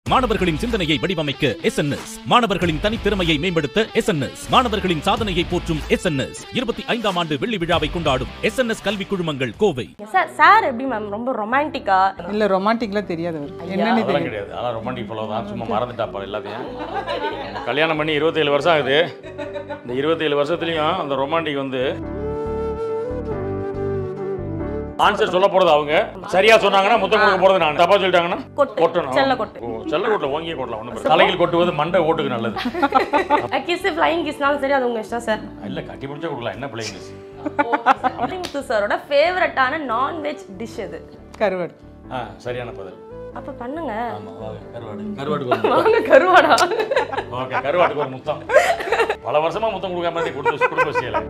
மாணவர்களின் சிந்தனையை வடிவமைக்க எஸ் மாணவர்களின் தனித்திறமையை மேம்படுத்த எஸ் மாணவர்களின் சாதனையை போற்றும் எஸ் இருபத்தி ஐந்தாம் ஆண்டு வெள்ளி விழாவை கொண்டாடும் எஸ் கல்வி குழுமங்கள் கோவை சார் சார் எப்படி மேம் ரொம்ப ரொமான்டிக்கா இல்ல ரொமான்டிக்லாம் தெரியாது அவருக்கு என்னன்னு அதெல்லாம் தெரியும் கிடையாது அதெல்லாம் ரொமான்டிக் ஃபாலோ தான் சும்மா மறந்துட்டாப்பா எல்லாத்தையும் கல்யாணம் பண்ணி இருபத்தேழு வருஷம் ஆகுது இந்த இருபத்தேழு வருஷத்துலையும் அந்த ரொமான்டிக் வந்து ஆன்சர் சொல்ல போறது அவங்க சரியா சொன்னாங்கன்னா முத்தம் கொடுக்க போறது நான் தப்பா சொல்லிட்டாங்கன்னா கொட்டு. கொட்டணும் செல்ல கொட்டு. ஓ, செல்ல கொட்டல ஓங்கியே கொட்டலாம் ஒன்றும் தலையில் கொட்டுவது மண்டை ஓட்டுக்கு நல்லது கிஸ் ஃப்ளைங் கிஸ்னாலும் சரி அது உங்க இஷ்டம் சார் இல்ல கட்டி பிடிச்சா கொடுக்கலாம் என்ன பிள்ளைங்க முத்து சாரோட ஃபேவரட்டான நான்வெஜ் டிஷ் எது கருவாடு ஆ சரியான பதில் அப்ப பண்ணுங்க ஆமா வாங்க, கருவாடு கருவாடுக்கு ஒரு முத்தம். வாங்க கருவாடா ஓகே கருவாட்டுக்கு ஒரு முத்தம் பல வருஷமா முத்தம் கொடுக்காம இருந்து கொடுத்து கொடுக்க வச்சியல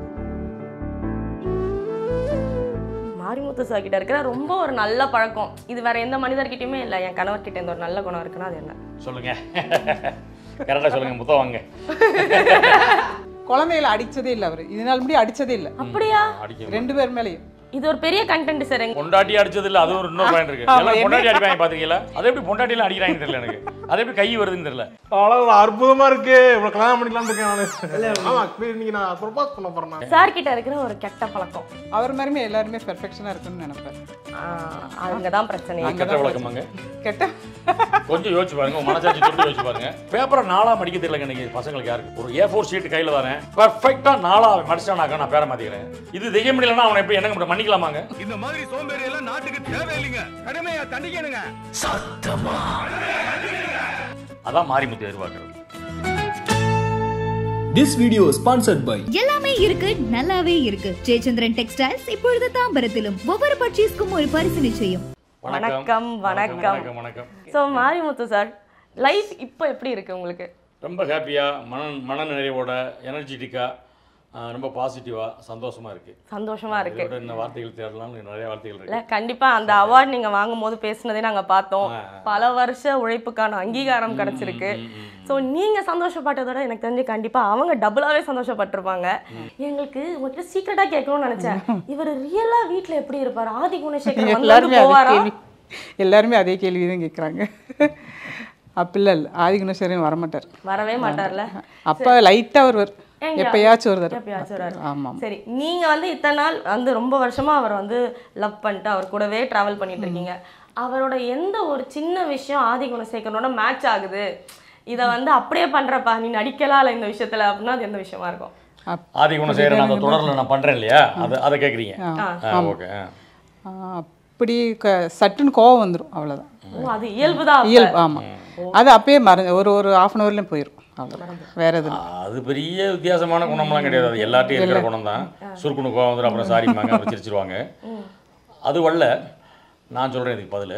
மாரிமுத்து சார் கிட்ட இருக்கிற ரொம்ப ஒரு நல்ல பழக்கம் இது வேற எந்த மனிதர்கிட்டயுமே இல்லை என் கணவர் கிட்ட இந்த ஒரு நல்ல குணம் இருக்குன்னா அது என்ன சொல்லுங்க கரெக்டா சொல்லுங்க முத்தம் வாங்க குழந்தைகளை அடிச்சதே இல்ல அவரு இது நாள் முடி அடிச்சதே இல்ல அப்படியா அடிக்க ரெண்டு பேர் மேலயும் இது ஒரு பெரிய கண்டென்ட் சார் எங்க பொண்டாட்டி அடிச்சது இல்ல அது ஒரு இன்னொரு பாயிண்ட் இருக்கு எல்லாம் பொண்டாட்டி அடிப்பாங்க பாத்தீங்களா அது எப்படி பொண்டாட்டி எல்லாம் அடிக்கிறாங்கன்னு தெரியல எனக்கு அது எப்படி கை வருதுன்னு தெரியல அவ்வளவு அற்புதமா இருக்கு இவ்வளவு கல்யாணம் பண்ணிக்கலாம் இருக்கேன் நானு ஆமா இப்ப இன்னைக்கு நான் ப்ரொபோஸ் பண்ண போறேன் நான். சார் கிட்ட இருக்கிற ஒரு கெட்ட பழக்கம் அவர் மாதிரிமே எல்லாருமே பெர்ஃபெக்ஷனா இருக்குன்னு நினைப்பாரு ஆஹ் அங்கதான் பிரச்சனை கெட்ட வழக்கமாங்க கெட்ட கொஞ்சம் யோசிச்சு பாருங்க உங்க மனசாட்சி தொட்டு யோசிச்சு பாருங்க பேப்பரை நாளா மடிக்க தெரியல இன்னைக்கு பசங்களுக்கு யாருக்கு ஒரு ஏ ஃபோர் ஷீட் கையில தானே பர்ஃபெக்டா நாளா மடிச்சானாக்கா நான் பேர மாத்திக்கிறேன் இது செய்ய முடியலன்னா அவனை எப்படி என்னங்க பண்ண- மன்னிக்கலாமாங்க இந்த மாதிரி சோம்பேறி எல்லாம் நாட்டுக்கு தேவையில்லைங்க கடுமையா தண்டிக்கணுங்க அதான் மாரிமுத்து எதிர்பார்க்கறது This video is sponsored by எல்லாமே இருக்கு நல்லாவே இருக்கு ஜெயச்சந்திரன் டெக்ஸ்டைல்ஸ் இப்பொழுது தாம்பரத்திலும் ஒவ்வொரு பர்ச்சேஸ்க்கும் ஒரு பரிசு நிச்சயம் வணக்கம், வணக்கம். வணக்கம் வணக்கம் ஸோ மாரிமுத்து சார் லைஃப் இப்போ எப்படி இருக்கு உங்களுக்கு ரொம்ப ஹாப்பியாக மன மன நிறைவோட எனர்ஜெட்டிக்காக ரொம்ப பாசிட்டிவாக சந்தோஷமா இருக்கு சந்தோஷமா இருக்கு இதோட இன்னும் வார்த்தைகள் தேடலாம்னு நிறைய வார்த்தைகள் இல்ல இருக்கு கண்டிப்பா அந்த அவார்ட் நீங்க வாங்கும் போது பேசுனதே நாங்க பார்த்தோம் ஆ. பல வருஷ உழைப்புக்கான அங்கீகாரம் கிடைச்சிருக்கு சோ நீங்க சந்தோஷப்பட்டதோட எனக்கு தெரிஞ்சு கண்டிப்பா அவங்க டபுளாவே சந்தோஷப்பட்டிருப்பாங்க எங்களுக்கு உங்ககிட்ட சீக்கிரட்டா கேட்கணும்னு நினைச்சேன் இவர் ரியலா வீட்ல எப்படி இருப்பாரு ஆதி குணசேகர் வந்து எல்லாருமே அதே போவாரா கேள்வி எல்லாருமே அதே கேள்வி தான் கேட்குறாங்க அப்படிலாம் இல்லை ஆதிகுணேஸ்வரன் வரமாட்டார் வரவே மாட்டார்ல அப்போ லைட்டாக வருவார் எங்க? எப்பயாச்சும் ஒரு தடவை எப்பயாச்சும் வருவாரு. ஆமாம் சரி நீங்க வந்து இத்தனை நாள் வந்து ரொம்ப வருஷமா அவர் வந்து லவ் பண்ணிட்டு அவர் கூடவே டிராவல் பண்ணிட்டு இருக்கீங்க அவரோட எந்த ஒரு சின்ன விஷயம் ஆதி குணசேகரனோட மேட்ச் ஆகுது இத வந்து அப்படியே பண்றப்பா நீ நடிக்கலாம் இல்ல இந்த விஷயத்துல அப்படின்னா அது எந்த விஷயமா இருக்கும் அப் ஆதி குணசேகரன் அந்த தொடரில் நான் பண்றேன் இல்லையா அது அதை கேட்குறீங்க ஆ. ஓகே ஆ, அப்படி க சட்டுன்னு கோவம் வந்துடும் அவ்வளோதான் ஓ அது இயல்புதான் அப்ப. இயல்பு ஆமாம் அது அப்பயே மறந்து ஒரு ஒரு ஆஃப் அன் ஹவர்லேயும் போயிடும் அவ்வளோதான் வேற எதுவும் அது பெரிய வித்தியாசமான குணம்லாம் கிடையாது அது எல்லாத்தையும் இருக்கிற குணம் தான் சுருக்குனு கோவம் வந்துடும் அப்புறம் சாரிம்பாங்க அப்புறம் சிரிச்சிருவாங்க அது வல்ல நான் சொல்கிறேன் இதுக்கு பதில்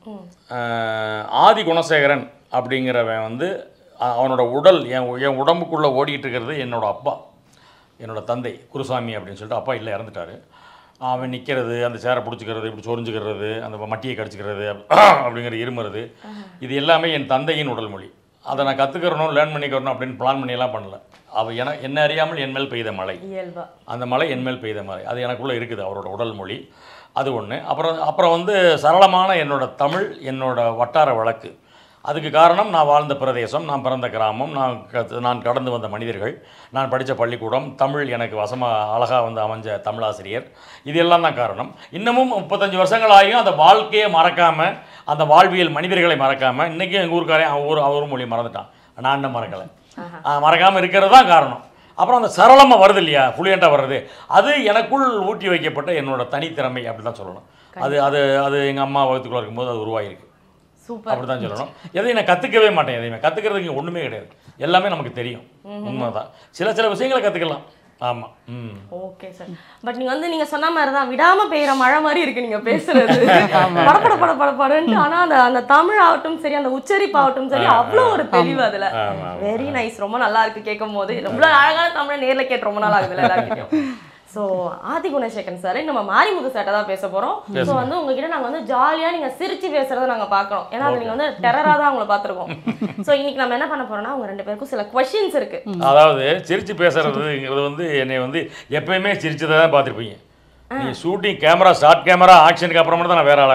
ஆதி குணசேகரன் அப்படிங்கிறவன் வந்து அ- அவனோட உடல் என் உ- என் உடம்புக்குள்ளே ஓடிட்டு இருக்கிறது என்னோட அப்பா என்னோட தந்தை குருசாமி அப்படின்னு சொல்லிட்டு அப்பா இல்லை இறந்துட்டாரு அவன் நிற்கிறது அந்த சேரை பிடிச்சிக்கிறது இப்படி சொரிஞ்சுக்கிறது அந்த மட்டியை கடிச்சிக்கிறது அப்படிங்கிற இருமுறது இது எல்லாமே என் தந்தையின் உடல் மொழி அதை நான் கற்றுக்கிறணும் லேர்ன் பண்ணிக்கிறணும் அப்படின்னு பிளான் பண்ணியெல்லாம் பண்ணல அவள் என என்ன அறியாமல் என் மேல் பெய்த மழை இயல்பா அந்த மலை என்மேல் பெய்த மலை அது எனக்குள்ளே இருக்குது அவரோட உடல் மொழி அது ஒன்று அப்புறம் அப்புறம் வந்து சரளமான என்னோட தமிழ் என்னோட வட்டார வழக்கு அதுக்கு காரணம் நான் வாழ்ந்த பிரதேசம் நான் பிறந்த கிராமம் நான் க- நான் கடந்து வந்த மனிதர்கள் நான் படித்த பள்ளிக்கூடம் தமிழ் எனக்கு வசமாக அழகாக வந்து அமைஞ்ச தமிழாசிரியர் இது எல்லாம் தான் காரணம் இன்னமும் முப்பத்தஞ்சு வருஷங்கள் ஆகியும் அந்த வாழ்க்கையை மறக்காமல் அந்த வாழ்வியல் மனிதர்களை மறக்காமல் இன்றைக்கும் எங்கள் ஊருக்காரன் அவன் ஊர் அவர் மொழி மறந்துட்டான் நான் இன்னும் மறக்கலை மறக்காமல் இருக்கிறது தான் காரணம் அப்புறம் அந்த சரளமாக வருது இல்லையா ஃப்ளூயண்ட்டாக வர்றது அது எனக்குள் ஊட்டி வைக்கப்பட்ட என்னோட தனித்திறமை அப்படி தான் சொல்லணும் அது அது அது எங்கள் அம்மா வகுத்துக்குள்ள இருக்கும்போது அது உருவாகிருக்கு சூப்பர் அப்படி தான் சொல்லணும் எதையும் நான் கற்றுக்கவே மாட்டேன் எதையுமே கற்றுக்கிறதுக்கு இங்கே ஒன்றுமே கிடையாது எல்லாமே நமக்கு தெரியும் உண்மைதான் சில சில விஷயங்களை கற்றுக்கலாம் ஆமாம் ம் ஓகே சார் பட் நீங்க வந்து நீங்க சொன்ன மாதிரி தான் விடாம பெய்யற மழை மாதிரி இருக்கு நீங்க பேசுறது படப்பட பட பட படன்ட்டு ஆனா அந்த அந்த தமிழ் ஆகட்டும் சரி அந்த உச்சரிப்பு ஆகட்டும் சரி அவ்வளோ ஒரு தெளிவு அதுல ஆமா, ஆமா. வெரி நைஸ் ரொம்ப நல்லா இருக்கு கேட்கும் போது ரொம்ப அழகான தமிழை நேர்ல கேட்டு ரொம்ப நாள் ஆகுதுல எல்லாருக்கிட்டையும் ஸோ ஆதி குணசேகரன் சார் நம்ம மாரிமுத்து சார்ட்ட தான் பேச போறோம் ஸோ வந்து உங்ககிட்ட நாங்க வந்து ஜாலியா நீங்க சிரிச்சு பேசுறத நாங்க பார்க்கறோம் ஏன்னா அது நீங்க வந்து டெரரா தான் உங்களை பார்த்துருக்கோம் ஸோ இன்னைக்கு நம்ம என்ன பண்ண போறோம்னா உங்க ரெண்டு பேருக்கும் சில கொஸ்டின்ஸ் இருக்கு அதாவது சிரிச்சு பேசுறதுங்கிறது வந்து என்னை வந்து எப்பயுமே சிரிச்சதை தான் பார்த்துருப்பீங்க நீ ஷூட்டிங் கேமரா ஷார்ட் கேமரா ஆக்ஷனுக்கு அப்புறமா தான் நான் வேற ஆளாக இருப்பேன்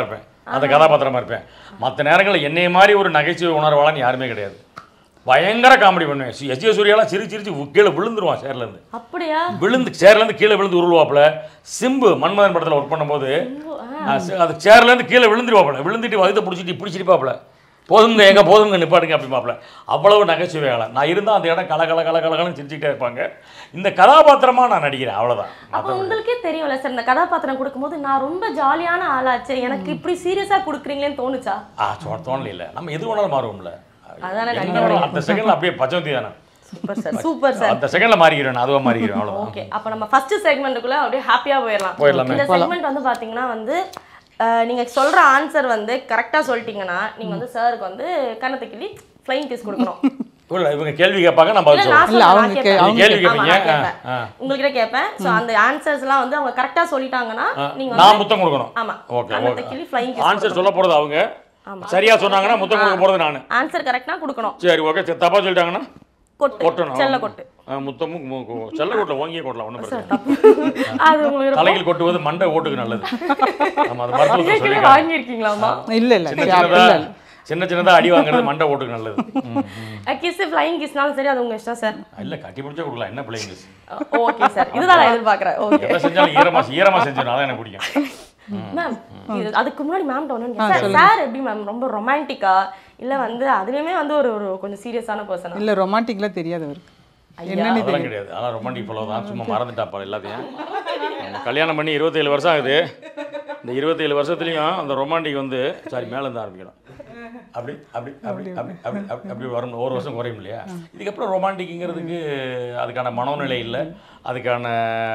அந்த கதாபாத்திரமா இருப்பேன் மற்ற நேரங்களில் என்னைய மாதிரி ஒரு நகைச்சுவை உணர்வாளன் யாருமே கிடையாது பயங்கர காமெடி பண்ணுவேன் சி- எஸ் ஜே சூர்யாலாம் சிரிச்சு சிரிச்சு உ- கீழே விழுந்துருவான் சேர்லேருந்து அப்படியா விழுந்து சேர்லேருந்து கீழே விழுந்து உருள்வாப்புல சிம்பு மன்மதன் படத்தில் ஒர்க் பண்ணும்போது ஆ, சி- அது சேர்லேருந்து கீழே விழுந்துருவாப்புல விழுந்துட்டு வகுத்தை பிடிச்சிட்டு இப்படி சிரிப்பாப்புல போதுங்க எங்க போதுங்க நிப்பாட்டுங்க அப்படிமாப்புல அவ்வளவு நகைச்சுவை ஆளன் நான் இருந்தால் அந்த இடம் கல கல கல கலகலன்னு சிரிச்சுக்கிட்டே இருப்பாங்க இந்த கதாபாத்திரமா நான் நடிக்கிறேன் அவ்வளவுதான் அப்போ உங்களுக்கே தெரியும்ல சார் இந்த கதாபாத்திரம் கொடுக்கும்போது நான் ரொம்ப ஜாலியான ஆளாச்சே எனக்கு இப்படி சீரியஸா கொடுக்குறீங்களேன்னு தோணுச்சா ஆ சொ- தோணல இல்லை நம்ம எது வேணாலும் மாறுவோம்ல அதானே என்ன நடிகர் வேணாலும் அந்த செகண்ட்ல அப்படியே பச்சவந்தி தானே சூப்பர் சார் சூப்பர் சார் அந்த செகண்ட்ல மாறிக்கிறேன் அதுவா மாறிக்கிறேன் அவ்வளவுதான் ஓகே அப்ப நம்ம ஃபர்ஸ்ட் செக்மெண்ட்டுக்குள்ள அப்படியே ஹாப்பியா போயிடலாம் போயிடலாமே. இந்த செக்மெண்ட் வந்து பாத்தீங்கன்னா வந்து அஹ், நீங்க சொல்ற ஆன்சர் வந்து கரெக்டா சொல்லிட்டீங்கன்னா நீங்க வந்து சாருக்கு வந்து கண்ணத்தை கிள்ளி ஃப்ளைங் கிஸ் கொடுக்கணும் இல்ல இவங்க கேள்வி கேட்பாங்க நான் பதில் இல்ல நான் சொல்றேன் இல்ல, சொல்றேன், அவங்க நான் கே- கேட்பேன். அவங்க கேள்வி ஆமா, கேட்பீங்க நான் கேட்பேன். ஆ, ஆ. உங்ககிட்ட கேட்பேன் சோ அந்த ஆன்சர்ஸ் எல்லாம் வந்து அவங்க கரெக்டா சொல்லிட்டாங்கன்னா நீங்க நான் வந்து முத்தம் கொடுக்கணும் ஆமா ஓகே கண்ணத்தை ஓகே கிள்ளி ஃப்ளைங் கிஸ் ஆன்சர் சொல்ல போறது அவங்க சரியா சொன்னாங்கன்னா முத்தம் கொடுக்க போறது நானு ஆன்சர் கரெக்டா கொடுக்கணும் சரி ஓகே சரி, தப்பா சொல்லிட்டாங்கன்னா கொட்டு கொட்டணும் செல்ல கொட்டு ஆ, முத்தமும் மு- கு- செல்ல கொட்டல ஓங்கியே கொட்டலாம் ஒன்றும் பிரச்சனை இல்லை. அது உங்களுக்கு தலையில் கொட்டுவது மண்டை ஓட்டுக்கு நல்லது ஆமா அது மருத்துவத்தில் ரொம்ப சொல்லியிருக்காங்க வாங்கியிருக்கீங்களாமா இல்ல இல்ல சின்ன சரி, சின்னதா அப்படிலாம் இல்ல. சின்ன சின்னதா அடி வாங்குறது மண்டை ஓட்டுக்கு நல்லது ம், ம். கிஸ் ஃப்ளைங் கிஸ்னாலும் சரி அது உங்க இஷ்டம் சார் இல்ல கட்டி பிடிச்சா கொடுக்கலாம் என்ன பிள்ளைங்க ஓகே சார் இதுதான் நான் எதிர்பார்க்கறேன் ஓகே எதை செஞ்சாலும் ஈரமா ஈரமா செஞ்சிடும் அதான் எனக்கு பிடிக்கும் மேம் இது அதுக்கு முன்னாடி மேம் ஒன்று சார் சார் எப்படி மேம் ரொம்ப ரொமான்டிக்கா இல்ல வந்து அதுலயுமே வந்து ஒரு ஒரு கொஞ்சம் சீரியஸான பர்சனா இல்ல ரொமான்டிக்லாம் தெரியாது அவருக்கு என்னன்னு அதெல்லாம் கிடையாது அதெல்லாம் ரொமான்டிக் ஃபாலோ தான் சும்மா மறந்துட்டாப்பா எல்லாத்தையும் நம்ம கல்யாணம் பண்ணி இருபத்தேழு வருஷம் ஆகுது இந்த இருபத்தேழு வருஷத்துலையும் அந்த ரொமான்டிக் வந்து சாரி மேலே இருந்து ஆரம்பிக்கணும் அப்படி அப்படி அப்படி அப்படி அப்படி அப்படி அப்படி வரும் ஒரு வருஷம் குறையும் இல்லையா இதுக்கப்புறம் ரொமான்டிக்குங்கிறதுக்கு அதுக்கான மனோநிலை இல்லை அதுக்கான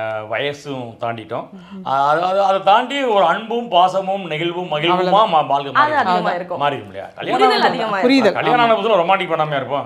வயசும் தாண்டிட்டோம் அது அது- அதை தாண்டி ஒரு அன்பும் பாசமும் நெகிழ்வும் மகிழ்வுமா மா- வாழ்க்கை அது அதிகமா மாறி இருக்கும் மாறிடும் இல்லையா புரிதல் கல்யாணம் அதிகமா புரியுது கல்யாணம் ஆன புதுசுல ரொமான்டிக் பண்ணாம இருப்போம்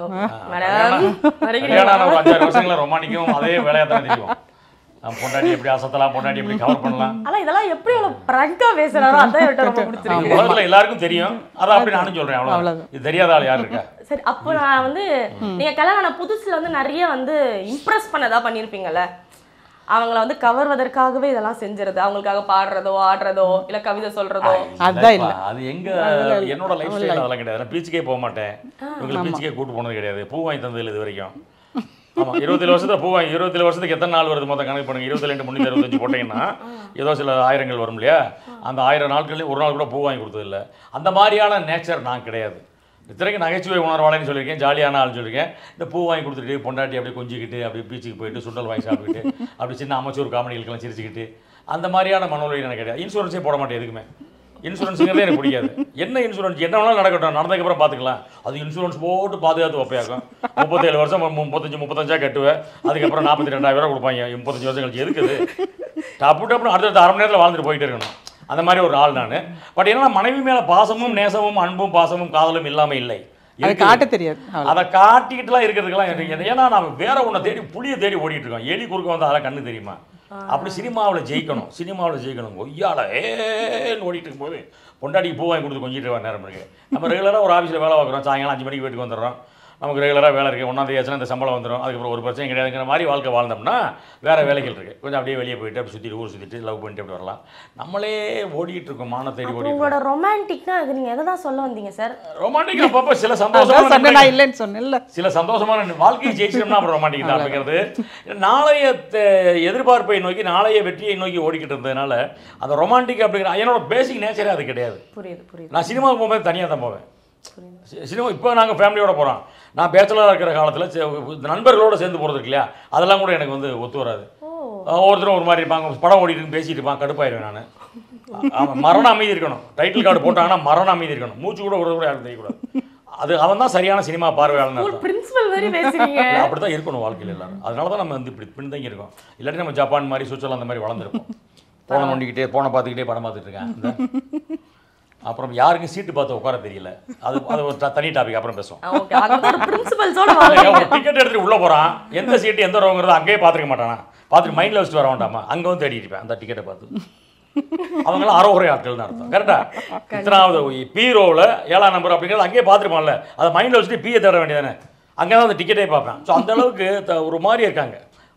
மேடம் கல்யாணம் ஆன ஒரு அஞ்சாறு வருஷங்கள ரொமானிக்கும் அதே வேலையா தான் தெரியும் நம்ம பொண்டாட்டி எப்படி அசத்தலாம் பொண்டாட்டி எப்படி கவர் பண்ணலாம் ஆனா இதெல்லாம் எப்படி அவ்வளவு பிராங்கா பேசுறாரோ அதான் எனக்கு ரொம்ப இது பிடிச்சிருக்கு உலகத்துல எல்லாருக்கும் தெரியும் அதான் அப்படி நானும் சொல்றேன் அவ்வளவுதான் இது தெரியாத ஆள் யார் இருக்கா சரி அப்போ நான் வந்து நீங்க கல்யாணம் ஆன புதுசுல வந்து நிறைய வந்து இம்ப்ரெஸ் பண்ணதா பண்ணிருப்பீங்கல்ல அவங்கள வந்து கவர்வதற்காகவே இதெல்லாம் செஞ்சுறது அவங்களுக்காக பாடுறதோ ஆடுறதோ இல்ல கவிதை சொல்றதோ அதான் இல்ல. இல்லப்பா, அது எங்க என்னோட லைஃப் ஸ்டைல் அதெல்லாம் கிடையாது நான் பீச்சுக்கே போக மாட்டேன் உங்களுக்கு பீச்சுக்கே கூட்டு போனது கிடையாது பூ வாங்கி தந்தது இல்லை இது வரைக்கும் ஆமா இருபத்தேழு வருஷத்துல பூ வாங்கி இருபத்தேழு வருஷத்துக்கு எத்தனை நாள் வருது மொத்தம் கணக்கு பண்ணுங்க இருபத்தி ரெண்டு முந்நூற்றி அறுபத்தஞ்சு போட்டீங்கன்னா ஏதோ சில ஆயிரங்கள் வரும் இல்லையா அந்த ஆயிரம் நாட்கள்லேயும் ஒரு நாள் கூட பூ வாங்கி கொடுத்தது இல்லை அந்த மாதிரியான நேச்சர் நான் கிடையாது இத்தனைக்கு நகைச்சுவை உணர்வாளன்னு சொல்லியிருக்கேன் ஜாலியான ஆள் சொல்லியிருக்கேன் இந்த பூ வாங்கி கொடுத்துட்டு பொண்டாட்டி அப்படியே கொஞ்சிக்கிட்டு அப்படியே பீச்சுக்கு போயிட்டு சுண்டல் வாங்கி சாப்பிட்டுக்கிட்டு அப்படி சின்ன அமைச்சூர் காமெடிகளுக்கெல்லாம் சிரிச்சுக்கிட்டு அந்த மாதிரியான மனோநிலை எனக்கு கிடையாது இன்சூரன்ஸே போட மாட்டேன் எதுக்குமே இன்சூரன்ஸுங்கிறதே எனக்கு பிடிக்காது என்ன இன்சூரன்ஸ் என்ன வேணாலும் நடக்கட்டும் நடந்ததுக்கப்புறம் பார்த்துக்கலாம் அது இன்சூரன்ஸ் போட்டு பாதுகாத்து வைப்பையாக்கும் முப்பத்தேழு வருஷம் மு- முப்பத்தஞ்சு முப்பத்தஞ்சா கட்டுவேன் அதுக்கப்புறம் நாற்பத்தி ரெண்டாயிரம் ரூபா கொடுப்பாங்க முப்பத்தஞ்சு வருஷம் கழிச்சு எதுக்குது டப்பு டப்புனு அடுத்தடுத்த அரை மணி நேரத்தில் வாழ்ந்துட்டு போயிட்டே இருக்கணும் அந்த மாதிரி ஒரு ஆள் நான் பட் என்னன்னா மனைவி மேலே பாசமும் நேசமும் அன்பும் பாசமும் காதலும் இல்லாமல் இல்லை அதை இருக்குது. காட்ட தெரியாது அவ்வளவு. அதை காட்டிக்கிட்டுலாம் இருக்கிறதுக்கெல்லாம் எனக்கு என்ன- ஏன்னா நம்ம வேற ஒன்றை தேடி புளியை தேடி ஓடிட்டு இருக்கோம் எலி குறுக்க வந்து அதெல்லாம் கண்ணு தெரியுமா அப்படி சினிமாவில் ஜெயிக்கணும் சினிமாவில் ஜெயிக்கணும் கொய்யால ஏன்னு ஓடிட்டு இருக்கும்போது பொண்டாட்டிக்கு பூ வாங்கி கொடுத்து கொஞ்சிட்டு வர நேரம் இருக்கு நம்ம ரெகுலராக ஒரு ஆஃபீஸில் வேலை பார்க்குறோம் சாயங்காலம் அஞ்சு மணிக்கு வீட்டுக்கு வந்துடுறோம் நமக்கு ரெகுலராக வேலை இருக்குது ஒன்றாந்தேதி ஆச்சுன்னா இந்த சம்பளம் வந்துடும் அதுக்கப்புறம் ஒரு பிரச்சனை கிடையாதுங்கிற மாதிரி வாழ்க்கை வாழ்ந்தோம்னா வேற வேலைகள் இருக்குது கொஞ்சம் அப்படியே வெளியே போயிட்டு அப்படி சுற்றிட்டு ஊர் சுற்றிட்டு லவ் பண்ணிட்டு அப்படி வரலாம் நம்மளே ஓடிட்டு இருக்கோம் மான தேடி அப்புறம் ஓடிட்டு உங்களோட ரொமான்டிக்னா அது நீங்க எதை தான் சொல்ல வந்தீங்க சார் ரொமான்டிக் அப்பப்போ சில அதான் சொன்னேன் நான் சந்தோஷம் இல்லைன்னு சொன்னேன்ல சில சந்தோஷமான வாழ்க்கையை ஜெயிச்சிட்டோம்னா அப்புறம் ரொமான்டிக் தான் அப்படிங்கிறது நாளைய தே- எதிர்பார்ப்பை நோக்கி நாளைய வெற்றியை நோக்கி ஓடிக்கிட்டு இருந்ததுனால அந்த ரொமான்டிக் அப்படிங்கிற என்னோட பேசிக் நேச்சரே அது கிடையாது புரியுது புரியுது நான் சினிமாவுக்கு போகும்போது தனியாக தான் போவேன் சி- சினிமா இப்போ நாங்கள் ஃபேமிலியோட போகிறோம் நான் பேச்சலராக இருக்கிற காலத்தில் நண்பர்களோட சேர்ந்து போகிறது இருக்கு இல்லையா அதெல்லாம் கூட எனக்கு வந்து ஒத்து வராது ஒவ்வொருத்தரும் ஒரு மாதிரி இருப்பாங்க படம் ஓடிட்டு இருக்கு, பேசிட்டு இருப்பான் கடுப்பாயிருவேன் நான் ஆமாம் மரண அமைதி இருக்கணும் டைட்டில் கார்டு போட்டாங்கன்னா மரண அமைதி இருக்கணும் மூச்சு கூட விட கூட யாரும் தெரியக்கூடாது அது அவன் தான் சரியான சினிமா பார்வையாளன் ஸ்கூல் அர்த்தம். பிரின்சிபல் மாதிரி பேசுறீங்க இல்ல, அப்படிதான் இருக்கணும் வாழ்க்கையில் எல்லாரும் அதனால தான் நம்ம வந்து இப்படி பின்தங்கி இருக்கோம் இல்லாட்டி நம்ம ஜப்பான் மாதிரி சுவிட்சர்லாந்து அந்த மாதிரி வளர்ந்துருப்போம் போனை நோண்டிக்கிட்டே போனை பார்த்துக்கிட்டே படம் பார்த்துட்டு இருக்கேன் இந்த. அப்புறம் யாருக்கும் சீட்டு பார்த்து உட்கார தெரியல அது அது ஒரு த- தனி டாபிக் அப்புறம் பேசுவோம் ஓகே அது வந்து ஒரு பிரின்சிபல்ஸோட இல்லைங்க, வாழ்றீங்க ஒரு டிக்கெட் எடுத்துட்டு உள்ள போறான் எந்த சீட்டு எந்த ரோங்கிறத அங்கேயே பார்த்துக்க மாட்டானா பார்த்துட்டு மைண்ட்ல வச்சுட்டு வர வேண்டாமா அங்க வந்து தேடிட்டு இருப்பேன் அந்த டிக்கெட்டை பார்த்து அவங்களாம் அறகுறை ஆட்கள்னு அர்த்தம் கரெக்டா இத்தனாவது பி ரோவில் ஏழாம் நம்பர் அப்படிங்கிறது அங்கேயே பார்த்துருப்பான்ல அதை மைண்டில் வச்சுட்டு பியை தேட வேண்டியதானே அங்கே தான் அந்த டிக்கெட்டே பார்ப்பேன் ஸோ அந்த அளவுக்கு த- ஒரு மாதிரி இருக்காங்க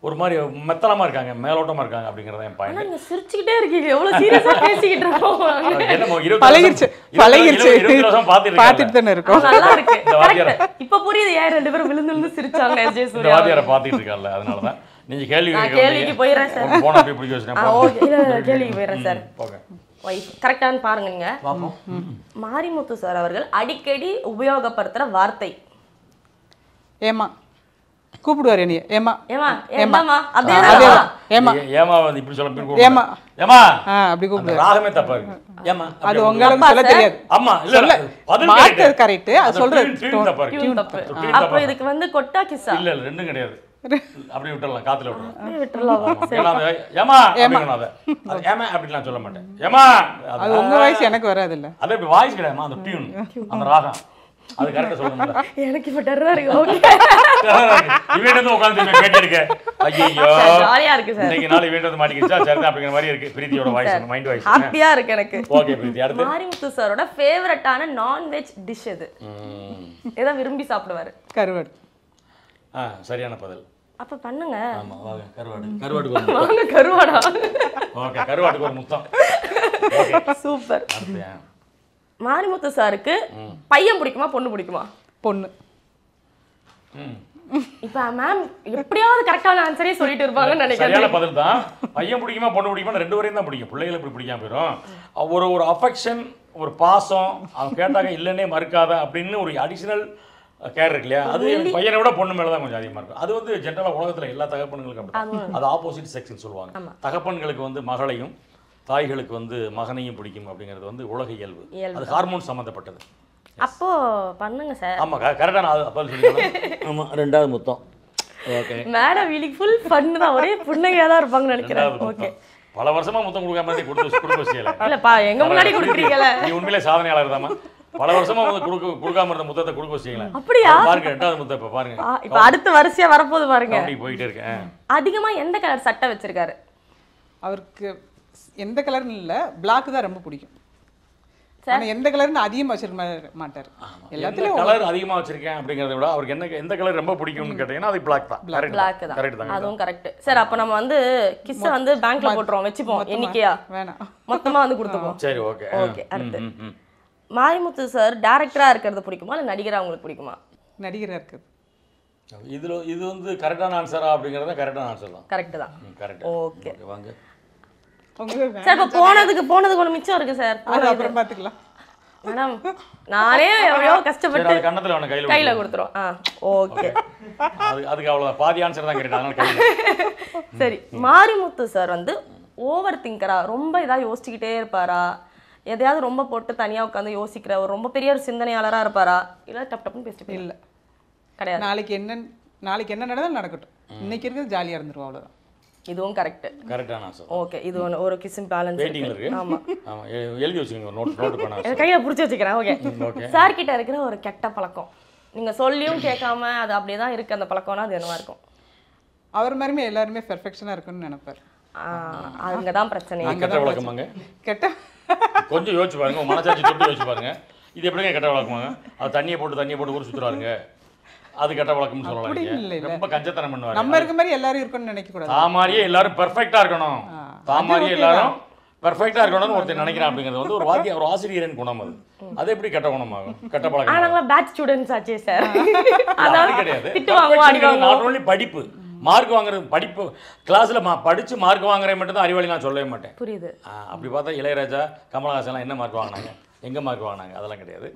ஒரு மாதிரி மெத்தனமா இருக்காங்க மேலோட்டமா இருக்காங்க அப்படிங்கறத என் ஆனா பாயிண்ட் நீங்க சிரிச்சுக்கிட்டே இருக்கீங்க எவ்வளவு சீரியஸா பேசிக்கிட்டு இருக்கோம் என்னமோ இருபது பழகிருச்சு வருஷம் பழகிருச்சு இருபது வருஷம் பார்த்துட்டு பார்த்துட்டு தானே இருக்கோம் நல்லா இருக்கு இந்த வாத்தியாரை- Correct. இப்ப புரியுது ஏன் ரெண்டு பேரும் விழுந்து விழுந்து சிரிச்சாங்க எஸ் ஜே இந்த சூர்யா வாத்தியாரை பார்த்துட்டு இருக்கல அதனாலதான் நீங்க கேள்வி நான் கேட்க கேள்விக்கு வந்தீங்க. போயிடுறேன் சார். உங்க போன அப்படி பிடிக்க வச்சுட்டேன் ஆ, போங்க. ஓகே இல்ல, இல்ல, கேள்விக்கு போயிடுறேன் சார் போங்க ஒய்ஃப் கரெக்டானு பாருங்க நீங்க பார்ப்போம் மாரிமுத்து சார் அவர்கள் அடிக்கடி உபயோகப்படுத்துற வார்த்தை ஏமா கூப்பிடுவார் என்னைய ஏமா ஏமா ஏம்மா. ஏமாமா அதே அதே தான் ஏமா ஏ- ஏமா வந்து இப்படி சொல்ல பின் ஏம்மா. ஏமா ஆ அப்படி அந்த கூப்பிடுவார் ராகமே தப்பா இருக்கு ஏமா அது அப்படி உங்களுக்கு அப்பா சொல்ல சார். தெரியாது ஆமா இல்ல சொல்ல இல்ல, பதில் மார்க் correct. கரெக்ட் அது அந்த சொல்றது tune- tune தப்பா இருக்கு. டியூன் தப்பு tune தப்பா அப்ப இருக்கு. இதுக்கு வந்து கொட்டா கிஸ்ஸா இல்ல இல்ல ரெண்டும் கிடையாது அப்படி விட்டுறலாம் காத்துல விட்டுறலாம் அப்படியே விட்டுறலாமா சரி ஏன்னா அந்த ஏமா அப்படிங்கணும் அதை அது ஏமா அப்படிலாம் சொல்ல மாட்டேன் ஏமா அது உங்க வயசு எனக்கு வராது இல்ல அது இப்படி வாய்ஸ் கிடையாதுமா அந்த டியூன் அந்த ராகம் அது கரெக்டா சொல்லணும்ல எனக்கு இப்ப டெரரா இருக்கு ஓகே இவன் வந்து உட்காந்து கேட்டு இருக்க ஐயோ ஜாலியா இருக்கு சார் இன்னைக்கு நாள் இவன் வந்து மாட்டிக்கிச்சா சரி அப்படிங்கிற மாதிரி இருக்கு பிரீத்தியோட வாய்ஸ் மைண்ட் வாய்ஸ் ஹாப்பியா இருக்கு எனக்கு ஓகே பிரீத்தி அடுத்து மாரிமுத்து சாரோட ஃபேவரட்டான நான்வெஜ் டிஷ் எது ம். எதை விரும்பி சாப்பிடுவாரு கருவாடு ஆ சரியான பதில் அப்ப பண்ணுங்க ஆமா வாங்க கருவாடு கருவாடுக்கு ஒரு முத்தம் வாங்க கருவாடா ஓகே கருவாட்டுக்கு ஒரு முத்தம் ஓகே சூப்பர் அடுத்து ஏன்? மாரிமுத்து சாருக்கு பையன் பிடிக்குமா பொண்ணு பிடிக்குமா பொண்ணு ம். இப்ப மேம் எப்படியாவது கரெக்டான ஆன்சரே சொல்லிட்டு இருப்பாங்கன்னு சரியான நினைக்கிறேன் பதில் தான் பையன் பிடிக்குமா பொண்ணு பிடிக்குமா ரெண்டு வரையும் தான் பிடிக்கும் பிள்ளைகளை இப்படி பிடிக்காம போயிடும் ஒரு ஒரு அஃபெக்ஷன் ஒரு பாசம் அவன் கேட்டாங்க இல்லைன்னே மறுக்காத அப்படின்னு ஒரு அடிஷனல் கேர் இருக்கு இல்லையா அது எனக்கு பையனை விட பொண்ணு மேல தான் கொஞ்சம் அதிகமா இருக்கும் அது வந்து ஜென்ரலாக உலகத்துல எல்லா தகப்பன்களுக்கும் அப்படி அது ஆப்போசிட் செக்ஸ்னு சொல்லுவாங்க தகப்பன்களுக்கு வந்து மகளையும் தாய்களுக்கு வந்து மகனையும் பிடிக்கும் அப்படிங்கிறது வந்து உலக இயல்பு இயல்பு. அது ஹார்மோன் சம்மந்தப்பட்டது அப்போ பண்ணுங்க சார் ஆமா கரெக்டாக நான் பதில் சொல்லிக்கலாம் ஆமா ரெண்டாவது முத்தம் ஓகே மேடம் வீட்டுக்கு ஃபுல் ஃபன் தான் ஒரே புன்னகையா தான் இருப்பாங்கன்னு நினைக்கிறேன் ரெண்டாவது ஓகே முத்தம் பல வருஷமா முத்தம் கொடுக்காம இருந்து கொடுத்து கொடுக்க செய்யல இல்லப்பா எங்க முன்னாடி கொடுக்குறீங்கல்ல நீ உண்மையிலே சாதனையாளர் தாமா பல வருஷமா வந்து கொடுக்க கொடுக்காம இருந்த முத்தத்தை கொடுக்க செய்யல அப்படியா? பாருங்க ரெண்டாவது முத்தம் இப்ப பாருங்க ஆ, இப்ப அடுத்த வரிசையா வரப்போகுது பாருங்க அப்படி போயிட்டே இருக்கேன் அதிகமா எந்த கலர் சட்டை வச்சிருக்காரு அவருக்கு எந்த கலர்னு இல்ல Black தான் ரொம்ப பிடிக்கும் சார். ஆனா எந்த கலர்னு அதிகமா வச்சிருக்க மா- மாட்டாரு எந்த எல்லாத்துலயும் கலர் அதிகமா வச்சிருக்கேன் அப்படிங்கறத விட அவருக்கு என்ன எந்த கலர் ரொம்ப பிடிக்கும்னு கேட்டீங்கன்னா அது பிளாக் தான் கரெக்ட் பிளாக் தான் கரெக்ட் தான் அதுவும் கரெக்ட் சார் அப்ப நம்ம வந்து கிஸ் வந்து பேங்க்ல போட்டுருவோம் வச்சுப்போம் மொத்தமா. எண்ணிக்கையா வேணாம் மொத்தமா வந்து கொடுத்துப்போம் சரி ஓகே ஓகே அடுத்து மாரிமுத்து சார் டேரக்டரா இருக்கிறது பிடிக்குமா இல்ல நடிகரா உங்களுக்கு பிடிக்குமா நடிகரா இருக்குது இதுல இது வந்து கரெக்டான ஆன்சரா அப்படிங்கறது கரெக்டான ஆன்சர் தான் கரெக்ட் தான் கரெக்ட் ஓகே வாங்க உங்களுக்கு சார் இப்ப போனதுக்கு போனதுக்கு ஒண்ணு மிச்சம் இருக்கு சார் அது அப்புறம் பாத்துக்கலாம் மேடம் நானே எவ்வளோ சரி கஷ்டப்பட்டு அது கண்ணத்துல அவன கையில கையில கொடுத்துரு. கொடுத்துரும் ஆ ஓகே அது அதுக்கு அவ்வளவுதான் பாதி ஆன்சர் தான் கரெக்ட் அதனால கையில சரி மாரிமுத்து சார் வந்து ஓவர் திங்கரா ரொம்ப இதா யோசிச்சுக்கிட்டே இருப்பாரா எதையாவது ரொம்ப போட்டு தனியா உட்காந்து யோசிக்கிற ஒரு ரொம்ப பெரிய ஒரு சிந்தனையாளரா இருப்பாரா இல்ல டப் டப்னு பேசிட்டு போயிரு- இல்ல கிடையாது நாளைக்கு என்ன நாளைக்கு என்ன நடந்தாலும் நடக்கட்டும் இன்னைக்கு இருக்கிறது ஜாலியா இருந்துருவோம் அவ்வளவுதான் இதுவும் கரெக்ட் கரெக்டான ஆன்சர் ஓகே இது ஒன்று ஒரு கிஸ்ஸும் பேலன்ஸ் வெயிட்டிங்ல இருக்கு ஆமா ஆமா எ- எழுதி வச்சுக்கோங்க நோட் நோட் பண்ண என் கையில புடிச்சு வச்சுக்கிறேன் ஓகே ஓகே சார் கிட்ட இருக்கிற ஒரு கெட்ட பழக்கம் நீங்க சொல்லியும் கேட்காம அது அப்படியே தான் இருக்கு அந்த பழக்கம்னா அது என்னவா இருக்கும் அவர் மாதிரிமே எல்லாருமே பெர்ஃபெக்ஷனா இருக்குன்னு நினைப்பாரு அங்கே தான் பிரச்சனை கெட்ட வழக்கமாங்க கெட்ட கொஞ்சம் யோசிச்சு பாருங்க உங்க மனசாட்சி தொட்டு யோசிச்சு பாருங்க இது எப்படிங்க கெட்ட வழக்கமாங்க அது தண்ணியை போட்டு தண்ணியை போட்டு ஊர் சுத்துறாருங்க அது கெட்ட வழக்கம்னு சொல்லலாம் அப்படி நீங்க. இல்ல, இல்ல. ரொம்ப கஞ்சத்தனம் பண்ணுவாரு நம்ம இருக்க மாதிரி எல்லாரும் இருக்குன்னு நினைக்க கூடாது தாமாரியே எல்லாரும் பெர்ஃபெக்ட்டா இருக்கணும் தாமாரியே okay எல்லாரும் பெர்ஃபெக்ட்டா இருக்கணும்னு ஒருத்தர் நினைக்கிறான் அப்படிங்கிறது வந்து ஒரு வாத்திய ஒரு ஆசிரியரின் குணம் அது அது எப்படி கெட்ட குணமாகும் கெட்ட ஆனா பழக்கம் நாங்களாம் பேட்ச் ஸ்டூடெண்ட்ஸ் ஆச்சே சார் அப்படி கிடையாது திட்டு வாங்குவோம் அடி வாங்குவோம் நாட் ஓன்லி படிப்பு மார்க் வாங்குறது படிப்பு கிளாஸ்ல மா படிச்சு மார்க் வாங்குறேன் மட்டும் தான் அறிவாளி நான் சொல்லவே மாட்டேன் புரியுது ஆ, அப்படி பார்த்தா இளையராஜா கமலஹாசன்லாம் என்ன மார்க் வாங்கினாங்க எங்கே மார்க் வாங்கினாங்க அதெல்லாம் கிடையாது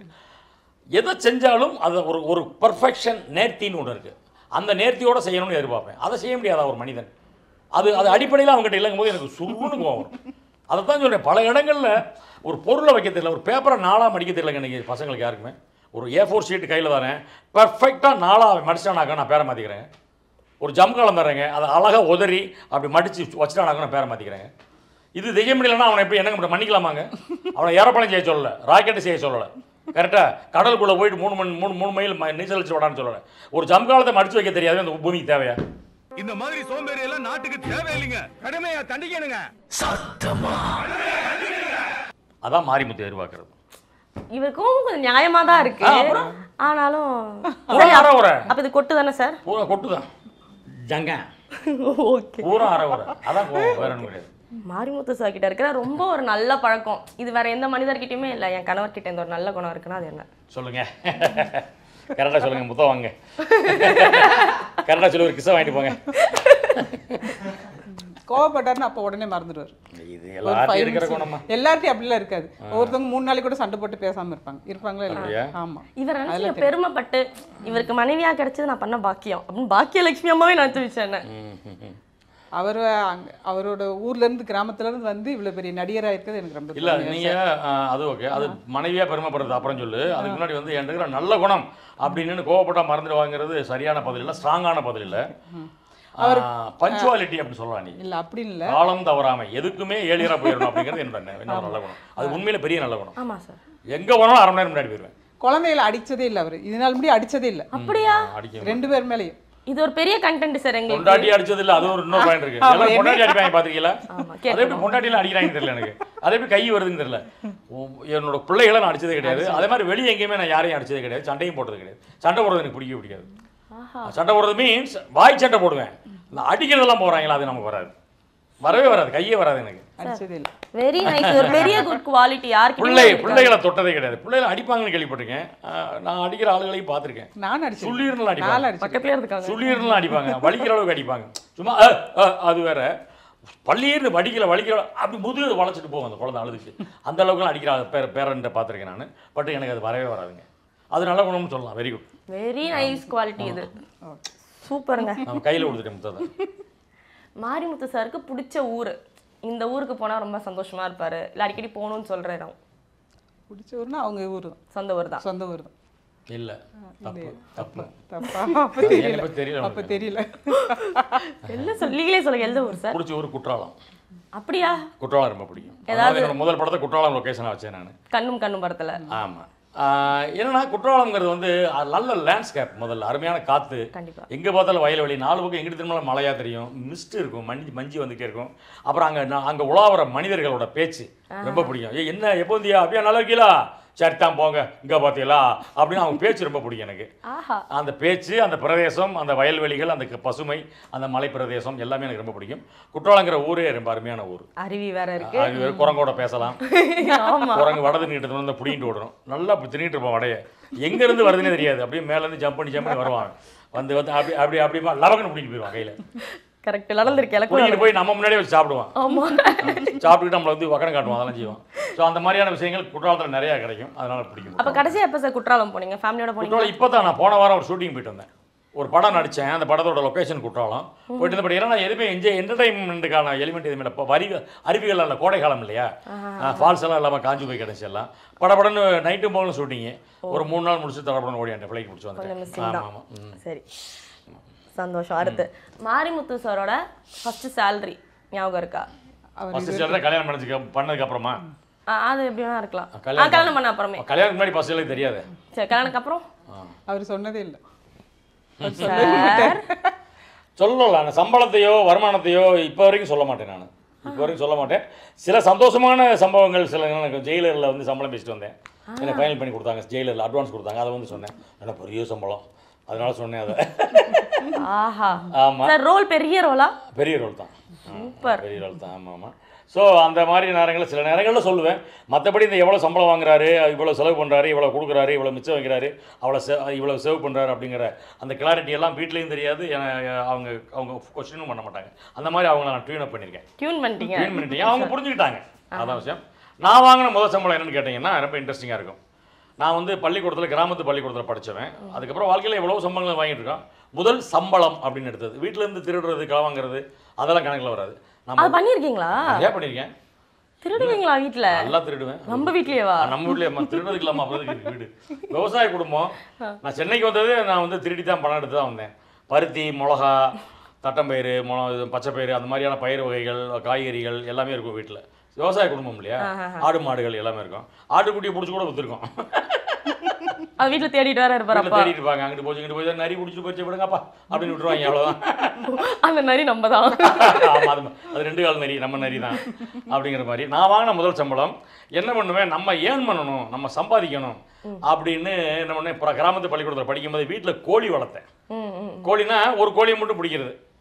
எதை செஞ்சாலும் அது ஒரு ஒரு பர்ஃபெக்ஷன் நேர்த்தின்னு ஒன்று இருக்குது அந்த நேர்த்தியோட செய்யணும்னு எதிர்பார்ப்பேன் அதை செய்ய முடியாதா ஒரு மனிதன் அது அது அடிப்படையில் அவங்ககிட்ட இல்லைங்கும் போது எனக்கு சுருன்னு கோவம் வரும் அதை தான் சொல்கிறேன் பல இடங்களில் ஒரு பொருளை வைக்க தெரியல ஒரு பேப்பரை நாளாக மடிக்க தெரியல இன்னைக்கு பசங்களுக்கு யாருக்குமே ஒரு ஏ ஃபோர் ஷீட் கையில் தரேன் பர்ஃபெக்டாக நாளாக மடிச்சானாக்க நான் பேரை மாற்றிக்கிறேன் ஒரு ஜம்காலம் தர்றேங்க அதை அழகாக உதறி அப்படி மடித்து வச்சுட்டானாக்க நான் பேரை மாற்றிக்கிறேன் இது செய்ய முடியலன்னா அவனை எப்படி என்னங்க மன்னிக்கலாமாங்க அவனை ஏரோப்ளேன் செய்ய சொல்லலை ராக்கெட்டு செய்ய சொல்லலை கரெக்டாக கடலுக்குள்ளே போயிட்டு மூணு மணி மூணு மூணு மைல் ம- நீச்சல் அடிச்சு விடான்னு சொல்லலை ஒரு ஜம்காலத்தை மடிச்சு வைக்க தெரியாது அந்த பூமிக்கு தேவையா இந்த மாதிரி சோம்பேறி எல்லாம் நாட்டுக்கு தேவையில்லைங்க கடுமையா தண்டிக்கணுங்க அதான் மாரிமுத்து எதிர்பார்க்கறது இவருக்கும் கொஞ்சம் நியாயமா தான் இருக்கு ஆ, அப்புறம்? ஆனாலும் பூரா வர வர அப்ப இது கொட்டு தானே சார் பூரா கொட்டு தான் ஜங்க ஓகே பூரா அறவுற அதான் கோவம் வேற ஒன்றும் கிடையாது மாரிமுத்து சார் கிட்ட இருக்கிற ரொம்ப ஒரு நல்ல பழக்கம் இது வேற எந்த மனிதர்கிட்டயுமே இல்லை என் கணவர் கிட்ட இந்த ஒரு நல்ல குணம் இருக்குன்னா அது என்ன சொல்லுங்க கரெக்டாக சொல்லுங்க முத்த வாங்க கரெக்டாக சொல்லி ஒரு கிசை வாங்கிட்டு போங்க கோவப்பட்டாருன்னா அப்போ உடனே மறந்துடுவார் இது ஒரு எல்லாத்தையும் five இருக்கிற minutes குணமா எல்லார்ட்டையும் அப்படிலாம் இருக்காது ஒருத்தவங்க மூணு நாளைக்கு கூட சண்டை போட்டு பேசாம இருப்பாங்க இருப்பாங்களா அப்படியா? இல்லையா ஆமா இவர் நினைச்சு பெருமைப்பட்டு இவருக்கு மனைவியா கிடைச்சது நான் பண்ண பாக்கியம் அப்படின்னு பாக்கியலட்சுமி அம்மாவே நினைச்சு வச்சேன் என்ன ம், ம், ம். அவர் அங்க அவரோட ஊர்ல இருந்து கிராமத்துல இருந்து வந்து இவ்வளவு பெரிய நடிகரா இருக்கிறது எனக்கு ரொம்ப இல்ல பெருமையா நீங்க ஆ, அது ஓகே அது மனைவியா பெருமைப்படுறது அப்புறம் சொல்லு அதுக்கு முன்னாடி வந்து என்கிட்ட இருக்கிற நல்ல குணம் அப்படின்னு கோவப்பட்டா மறந்துடுவாங்கிறது சரியான பதில் இல்ல ஸ்ட்ராங்கான பதில் இல்ல பஞ்சுவாலிட்டி அப்படின்னு சொல்லலாம் நீ இல்ல அப்படின்னு இல்ல காலம் தவறாமை எதுக்குமே ஏழியரா போயிடணும் அப்படிங்கிறது என்னோட என்னோட நல்ல குணம் அது உண்மையில பெரிய நல்ல குணம் ஆமா சார் எங்க போனாலும் அரை மணி நேரம் முன்னாடி போயிருவேன் குழந்தைகளை அடிச்சதே இல்ல அவரு இது நாள் முடி அடிச்சதே இல்ல அப்படியா அடிக்க ரெண்டு பேர் மேலயும் இது ஒரு பெரிய கண்டென்ட் சார் எங்களுக்கு பொண்டாட்டி அடிச்சது இல்ல அது ஒரு இன்னொரு பாயிண்ட் இருக்கு எல்லாம் பொண்டாட்டி அடிப்பாங்க பாத்தீங்களா ஆமா அதே எப்படி பொண்டாட்டில அடிக்கிறாங்கன்னு தெரியல எனக்கு அதே எப்படி கை வருதுன்னு தெரியல உம், என்னோட பிள்ளைகளை நான் அடிச்சதே கிடையாது அதே மாதிரி வெளியே எங்கேயுமே நான் யாரையும் அடிச்சதே கிடையாது சண்டையும் போட்டது கிடையாது சண்டை போடுறது எனக்கு பிடிக்கவே பிடிக்காது சண்டை போடுறது மீன்ஸ் வாய் சண்டை போடுவேன் நான் அடிக்கிறதெல்லாம் போறாங்களா அது நமக்கு வராது வரவே வராது கையே வராது எனக்கு அடிச்சதே இல்ல வெரி நைஸ் ஒரு பெரிய குட் குவாலிட்டி பிள்ளை யார்கிட்ட பிள்ளைகளை தொட்டதே கிடையாது பிள்ளைகளை அடிப்பாங்கன்னு கேள்விப்பட்டிருக்கேன் ஆஹ், நான் அடிக்கிற ஆளுகளையும் பார்த்திருக்கேன் நான் அடிச்சேன் சுள்ளீர்னு அடிப்பாங்க நாலு அடிச்சேன் பக்கத்துலயே இருக்காங்க சுள்ளீர்லாம் அடிப்பாங்க வலிக்கிற அளவுக்கு அடிப்பாங்க சும்மா அ, அ, அது வேற பள்ளியர்னு வடிக்கல வலிக்கிற அப்படி முதுகு வளைச்சிட்டு போகும் அந்த குழந்தை அழுதுச்சு அந்த அளவுக்குலாம் அடிக்கிற பேர பேரண்ட்டை பார்த்துருக்கேன் நான் பட் எனக்கு அது வரவே வராதுங்க அது நல்ல குணம்னு சொல்லலாம் very good very nice quality இது சூப்பருங்க நம்ம கையில் கொடுத்துட்டேன் முத்தத்தை மாரிமுத்து சாருக்கு பிடிச்ச ஊர் இந்த ஊருக்கு போனா ரொம்ப சந்தோஷமா இருப்பாரு இல்ல அடிக்கடி போகணும்னு சொல்ற இடம் பிடிச்ச ஊர்னா அவங்க ஊர் தான் சொந்த ஊர் தான் சொந்த ஊர் தான் இல்லை தப்பு தப்பு தப்பா அப்ப எனக்கு தெரியல இப்ப தெரியல அப்ப உனக்கு. தெரியல எல்லாம் சொல்லீங்களே சொல்லுங்க எந்த ஊர் சார் பிடிச்ச ஊர் குற்றாலம் அப்படியா குற்றாலம் ரொம்ப பிடிக்கும் அதாவது என்னோட முதல் படத்தை குற்றாலம் லொக்கேஷனாக வச்சேன் நான் கண்ணும் கண்ணும் படத்துல ஆமாம் என்னன்னா குற்றாலம்ங்கிறது வந்து அஹ், நல்ல லேண்ட்ஸ்கேப் முதல்ல அருமையான காற்று கண்டிப்பா எங்கே பார்த்தாலும் வயல்வெளி நாலு பக்கம் எங்கிட்டு திரும்பினாலும் மழையா தெரியும் மிஸ்ட் இருக்கும் மஞ்சி மஞ்சி வந்துட்டே இருக்கும் அப்புறம் அங்கே அங்கே உலாவர மனிதர்களோட பேச்சு ரொம்ப பிடிக்கும் ஏய் என்ன எப்போ வந்தியா அப்படியே நல்லா இருக்கீங்களா சரி தான் போங்க இங்கே பார்த்தீங்களா அப்படின்னு அவங்க பேச்சு ரொம்ப பிடிக்கும் எனக்கு ஆஹா அந்த பேச்சு அந்த பிரதேசம் அந்த வயல்வெளிகள் அந்த க- பசுமை அந்த மலை பிரதேசம் எல்லாமே எனக்கு ரொம்ப பிடிக்கும் குற்றாலங்கிற ஊரே ரொம்ப அருமையான ஊர் அருவி வேற இருக்கு அது வேற குரங்கோட பேசலாம் ஆமா குரங்கு வடது நீட்டு வந்து புடிங்கிட்டு ஓடுறோம் நல்லா அப்படி திணிட்டு இருப்போம் வடைய எங்க இருந்து வருதுன்னே தெரியாது அப்படியே மேல இருந்து ஜம்ப் பண்ணி ஜம்ப் பண்ணி வருவாங்க வந்து வந்து அப்படி அப்படி அப்படிமா லவகன்னு பிடிக்கிட்டு போயிடுவான் கையில கரெக்ட் நடந்திருக்கு எனக்கு பிடிக்கிட்டு போய் நம்ம முன்னாடியே வச்சு சாப்பிடுவான் ஆமா சாப்பிட்டுட்டு நம்மளை வந்து வக்கரம் காட்டுவான் அதெல்லாம் செய்வான் ஸோ அந்த மாதிரியான விஷயங்கள் குற்றாலத்தில் நிறைய கிடைக்கும் அதனால பிடிக்கும் அப்ப கடைசியா எப்ப சார் குற்றாலம் போனீங்க ஃபேமிலியோட போனீங்க குற்றாலம் இப்போ தான் நான் போன வாரம் ஒரு ஷூட்டிங் போயிட்டு வந்தேன் ஒரு படம் நடித்தேன் அந்த படத்தோட லொக்கேஷன் குற்றாலம் போயிட்டு இருந்த படம் நான் எதுவுமே என்ஜாய் என்டர்டைன்மெண்ட்டுக்கான எலிமெண்ட் எதுவுமே இல்லை இப்போ வரி அருவிகள் இல்லை கோடை காலம் இல்லையா ஃபால்ஸ் எல்லாம் இல்லாமல் காஞ்சி போய் கிடச்சி எல்லாம் படப்படன்னு நைட்டு போகணும் ஷூட்டிங்கு ஒரு மூணு நாள் முடிச்சு தடப்படன்னு ஓடியாண்டேன் ஃப்ளைட் முடிச்சு கொஞ்சம் வந்துட்டேன் மிஸ்ஸிங் ஆமாம் தான் ஆமாம் ம். சரி சந்தோஷம் அடுத்து மாரிமுத்து சாரோட ஃபர்ஸ்ட் salary ஞாபகம் இருக்கா ஃபஸ்ட்டு சிலரை கல்யாணம் பண்ணிச்சுக்க பண்ணதுக்கு அப்புறமா ஆ, அது எப்படி வேணா இருக்கலாம் ஆ, கல்யாணம் கல்யாணம் பண்ண அப்புறமே கல்யாணத்துக்கு முன்னாடி ஃபஸ்ட் எனக்கு தெரியாது சரி கல்யாணத்துக்கு அப்புறம் அவர் சொன்னதே இல்ல சார் சொல்லலாம் நான் சம்பளத்தையோ வருமானத்தையோ இப்போ வரைக்கும் சொல்ல மாட்டேன் நான் இப்போ வரைக்கும் சொல்ல மாட்டேன் சில சந்தோஷமான சம்பவங்கள் சில எனக்கு ஜெயிலரில் வந்து சம்பளம் பேசிட்டு வந்தேன் எனக்கு ஃபைனல் பண்ணி கொடுத்தாங்க ஜெயிலரில் அட்வான்ஸ் கொடுத்தாங்க அதை வந்து சொன்னேன் நல்லா பெரிய சம்பளம் அதனால சொன்னேன் அதை ஆஹா ஆமாம் சார் ரோல் பெரிய ரோலா பெரிய ரோல் தான் ஆ, சூப்பர் பெரிய ரோல் தான் ஆமாம் ஆமாம் ஸோ அந்த மாதிரி நேரங்களில் சில நேரங்களில் சொல்லுவேன் மற்றபடி இந்த எவ்வளோ சம்பளம் வாங்குறாரு இவ்வளோ செலவு பண்ணுறாரு இவ்வளோ கொடுக்குறாரு இவ்வளோ மிச்சம் வைக்கிறாரு அவ்வளோ செ இவ்வளோ சேவ் பண்ணுறாரு அப்படிங்கிற அந்த கிளாரிட்டி எல்லாம் வீட்லேயும் தெரியாது என- அவங்க அவங்க கொஸ்டினும் பண்ண மாட்டாங்க அந்த மாதிரி அவங்கள நான் ட்யூன் அப் பண்ணியிருக்கேன் டியூன் பண்ணிட்டீங்க ட்யூன் பண்ணிட்டீங்க அவங்க புரிஞ்சுக்கிட்டாங்க அதான் விஷயம் நான் வாங்கின முதல் சம்பளம் என்னன்னு கேட்டிங்கன்னா ரொம்ப இன்ட்ரெஸ்டிங்காக இருக்கும் நான் வந்து பள்ளிக்கூடத்தில் கிராமத்து பள்ளிக்கூடத்தில் படித்தவன் அதுக்கப்புறம் வாழ்க்கையில் எவ்வளோ சம்பளங்கள் வாங்கிட்டு இருக்கோம் முதல் சம்பளம் அப்படின்னு எடுத்தது வீட்டில் இருந்து திருடுறது களவாங்கிறது அதெல்லாம் கணக்கில் வராது நம்ம அது பண்ணியிருக்கீங்களா நிறையா பண்ணியிருக்கேன் திருடுவீங்களா வீட்ல நல்லா திருடுவேன் நம்ம வீட்லயேவா ஆ, நம்ம வீட்லயே அம்மா திருடுறதுக்கு இல்லாமல் அப்புறம் இருக்கு வீடு விவசாய குடும்பம் நான் சென்னைக்கு வந்தது நான் வந்து திருடி தான் பணம் எடுத்து தான் வந்தேன் பருத்தி மிளகா தட்டம்பயிறு மொ இது பச்சைப்பயிறு அந்த மாதிரியான பயிர் வகைகள் காய்கறிகள் எல்லாமே இருக்கும் வீட்டில் விவசாய குடும்பம் இல்லையா ஆடு மாடுகள் எல்லாமே இருக்கும் ஆட்டுக்குட்டியை பிடிச்சி கூட விற்றுருக்கோம் அது வீட்ல தேடிட்டு வேற இருப்பாரு வீட்டில் அப்பா தேடிட்டு இருப்பாங்க அங்கிட்டு போச்சு இங்கிட்டு போய் நரி பிடிச்சி போச்சு விடுங்கப்பா அப்படின்னு விட்டுருவாங்க அவ்வளோதான் அந்த மாதிரி நம்ம தான் ஆமா அது அது ரெண்டு கால் நரி நம்ம நரி தான் அப்படிங்கிற மாதிரி நான் வாங்கின முதல் சம்பளம் என்ன பண்ணுவேன் நம்ம ஏர்ன் பண்ணணும் நம்ம சம்பாதிக்கணும் அப்படின்னு என்ன பண்ணேன் இப்போ கிராமத்து பள்ளிக்கூடத்தில் படிக்கும்போது வீட்டில் கோழி வளர்த்தேன் ம் ம் கோழினா ஒரு கோழியை மட்டும் பிடிக்கிறது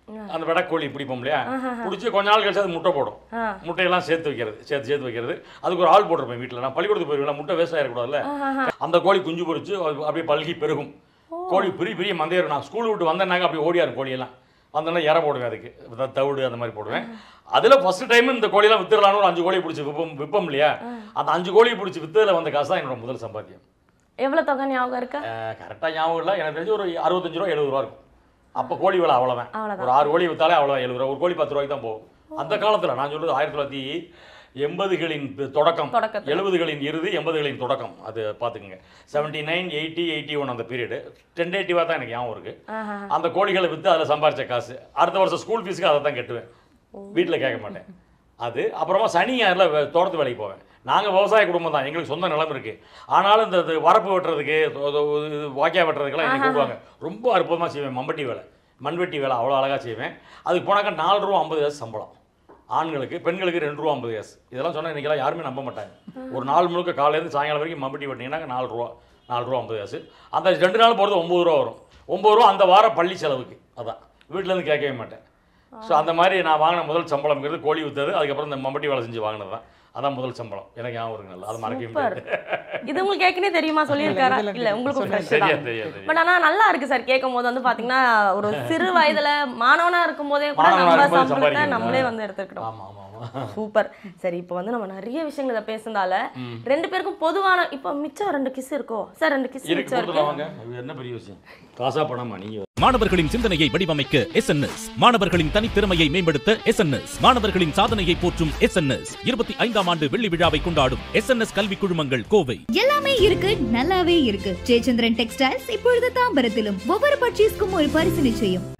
அந்த வெடக்கோழி பிடிப்போம் இல்லையா பிடிச்சி கொஞ்ச நாள் கழிச்சு அது முட்டை போடும் ஆ. முட்டையெல்லாம் சேர்த்து வைக்கிறது சேர்த்து சேர்த்து வைக்கிறது அதுக்கு ஒரு ஆள் போட்டிருப்பேன் வீட்டில் நான் பள்ளிக்கூடத்துக்கு போயிருவேன் முட்டை வேஸ்ட் ஆகிடக்கூடாதுல்ல அந்த கோழி குஞ்சு பொரிச்சு அது அப்படியே பல்கி பெருகும் கோழி பெரிய பெரிய மந்தையரும் நான் ஸ்கூல் விட்டு வந்தேன்னாங்க அப்படியே ஓடியாரு கோழியெல்லாம் வந்தோன்னா இற போடுவேன் அதுக்கு த- தவிடு அந்த மாதிரி போடுவேன் அதில் ஃபர்ஸ்ட் டைம் இந்த கோழியெல்லாம் வித்துடலான்னு ஒரு அஞ்சு கோழி பிடிச்சி விற்போம் விற்போம் இல்லையா அந்த அஞ்சு கோழி பிடிச்சி வித்ததில் வந்த காசு தான் என்னோட முதல் சம்பாத்தியம் எவ்வளவு தொகை ஞாபகம் இருக்கா கரெக்டாக ஞாபகம் இல்லை எனக்கு தெரிஞ்சு ஒரு அறுபத்தஞ்சு ரூபா எழுபது ரூபா இருக்கும் அப்போ கோழி விலை அவ்வளோதான் அவ்வளவுதான். ஒரு ஆறு கோழி வித்தாலே அவ்வளோதான் எழுபது ரூபா ஒரு கோழி பத்து ரூபாய்க்கு தான் போகும் அந்த காலத்தில் நான் சொல்றது ஆயிரத்தி தொள்ளாயிரத்தி எண்பதுகளின் பி- தொடக்கம் தொடக்கத்துல. எழுபதுகளின் இறுதி எண்பதுகளின் தொடக்கம் அது பார்த்துக்குங்க seventy nine eighty eighty one அந்த பீரியடு டென்டேட்டிவாக தான் எனக்கு ஞாபகம் இருக்கு அந்த கோழிகளை விற்று அதில் சம்பாரிச்ச காசு அடுத்த வருஷம் ஸ்கூல் ஃபீஸுக்கு அதை தான் கட்டுவேன் வீட்டில் கேட்க மாட்டேன் அது அப்புறமா சனி ஞாயிறில் வே- தோட்டத்து வேலைக்கு போவேன் நாங்கள் விவசாய குடும்பம் தான் எங்களுக்கு சொந்த நிலம் இருக்குது ஆனாலும் இந்த இது வரப்பு வெட்டுறதுக்கு இது- இது- இது வாக்கியா வெட்டுறதுக்கெல்லாம் என்னை கூப்பிடுவாங்க ரொம்ப அற்புதமாக செய்வேன் மம்பட்டி வேலை மண்வெட்டி வேலை அவ்வளோ அழகாக செய்வேன் அதுக்கு போனாக்கா நாலு ரூபா ஐம்பது காசு சம்பளம் ஆண்களுக்கு பெண்களுக்கு ரெண்டு ரூபா ஐம்பது காசு இதெல்லாம் சொன்னால் இன்றைக்கெல்லாம் யாருமே நம்ப மாட்டாங்க ஒரு நாள் முழுக்க காலையிலேருந்து சாயங்காலம் வரைக்கும் மம்பட்டி வெட்டினீங்கன்னா நாலு ரூபா நாலு ரூபா ஐம்பது காசு அந்த ரெண்டு நாள் போகிறது ஒம்பது ரூபா வரும் ஒம்பது ரூபா அந்த வாரம் பள்ளி செலவுக்கு அதான் வீட்டிலேருந்து கேட்கவே மாட்டேன் ஸோ அந்த மாதிரி நான் வாங்கின முதல் சம்பளம்ங்கிறது கோழி வித்தது அதுக்கப்புறம் இந்த மம்பட்டி வேலை செஞ்சு வாங்கினது தான் அதான் முதல் சம்பளம் எனக்கு ஞாபகம் இருக்கு நல்லா அது மறக்கவே சூப்பர் முடியாது இது உங்களுக்கு ஏற்கனவே தெரியுமா சொல்லியிருக்காரா இல்ல, இல்ல உங்களுக்கு சொன்னேன். ஃப்ரெஷ் தெரியாது தான் தெரியாது தெரியாது பட் ஆனா நல்லா இருக்கு சார் கேட்கும் போது வந்து பாத்தீங்கன்னா ஒரு சிறு வயதுல மாணவனா இருக்கும் போதே கூட மாணவனா நம்ம இருக்கும்போது சம்பளத்தை சம்பாதிக்கணும். நம்மளே வந்து எடுத்துக்கிட்டோம் ஆமாம் ஆமாம் ஆமாம் சூப்பர் சரி இப்போ வந்து நம்ம நிறைய விஷயங்கள் இதை பேசுனதால ரெண்டு பேருக்கும் பொதுவான இப்போ மிச்சம் ரெண்டு கிஸ் இருக்கோ சார் ரெண்டு கிஸ் இருக்கு மிச்சம் கொடுத்துட்டு இருக்கு வாங்க இது என்ன பெரிய விஷயம் காசா பணமா நீங்க மாணவர்களின் சிந்தனையை வடிவமைக்க எஸ் மாணவர்களின் தனித்திறமையை மேம்படுத்த எஸ் மாணவர்களின் சாதனையை போற்றும் எஸ் இருபத்தி ஐந்தாம் ஆண்டு வெள்ளி விழாவை கொண்டாடும் எஸ் கல்வி குழுமங்கள் கோவை எல்லாமே இருக்கு நல்லாவே இருக்கு ஜெயச்சந்திரன் டெக்ஸ்டைல்ஸ் இப்பொழுது தாம்பரத்திலும் ஒவ்வொரு பர்ச்சேஸ்க்கும் ஒரு பரிசு நிச்சயம்